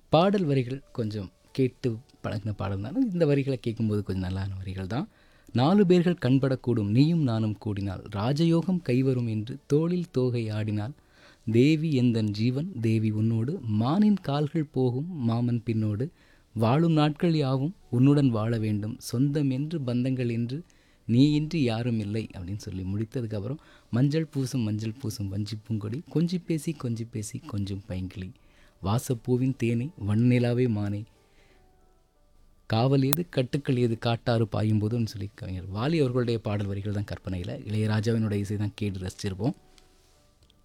பாடல் வரிகள் கொஞ்சம் கேட்டு பழகின பாடல் தானே இந்த வரிகளை கேட்கும்போது கொஞ்சம் நல்லான வரிகள் தான் நாலு பேர்கள் கண்படக்கூடும் நீயும் நானும் கூடினால் ராஜயோகம் கைவரும் என்று தோளில் தோகை ஆடினால் தேவி எந்தன் ஜீவன் தேவி உன்னோடு மானின் கால்கள் போகும் மாமன் பின்னோடு வாழும் நாட்கள் யாவும் உன்னுடன் வாழ வேண்டும் சொந்தம் என்று பந்தங்கள் என்று நீ இன்றி யாரும் இல்லை அப்படின்னு சொல்லி முடித்ததுக்கப்புறம் மஞ்சள் பூசும் மஞ்சள் பூசும் வஞ்சி பூங்கொடி கொஞ்சி பேசி கொஞ்சி பேசி கொஞ்சம் பைங்கிளி வாசப்பூவின் தேனை வன்னிலாவே மானே காவல் ஏது கட்டுக்கள் ஏது காட்டாறு பாயும் போதுன்னு சொல்லி கவிஞர் வாலி அவர்களுடைய பாடல் வரிகள் தான் கற்பனையில் இளையராஜாவினுடைய இசை தான் கேட்டு ரசிச்சிருப்போம்